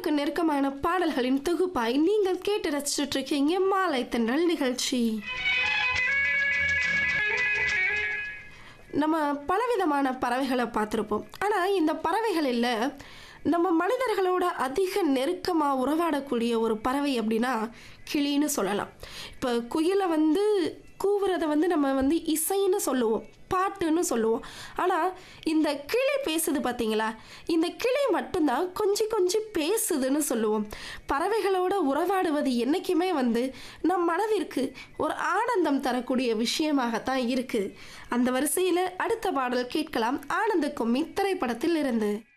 மனதிற்கு நெருக்கமான பாடல்களின் தொகுப்பாய் நீங்கள் கேட்டு ரசிச்சுட்டு இருக்கீங்க மாலை தென்றல் நிகழ்ச்சி நம்ம பலவிதமான பறவைகளை பார்த்துருப்போம் ஆனால் இந்த பறவைகளில் நம்ம மனிதர்களோட அதிக நெருக்கமாக உறவாடக்கூடிய ஒரு பறவை அப்படின்னா கிளின்னு சொல்லலாம் இப்போ குயிலை வந்து கூவுறதை வந்து நம்ம வந்து இசைன்னு சொல்லுவோம் பாட்டுன்னு சொல்லுவோம் ஆனால் இந்த கிளி பேசுது பார்த்தீங்களா இந்த கிளி மட்டும்தான் கொஞ்சம் கொஞ்சம் பேசுதுன்னு சொல்லுவோம் பறவைகளோட உறவாடுவது என்றைக்குமே வந்து நம் மனதிற்கு ஒரு ஆனந்தம் தரக்கூடிய விஷயமாகத்தான் இருக்குது அந்த வரிசையில் அடுத்த பாடல் கேட்கலாம் ஆனந்த கும்மி திரைப்படத்தில் இருந்து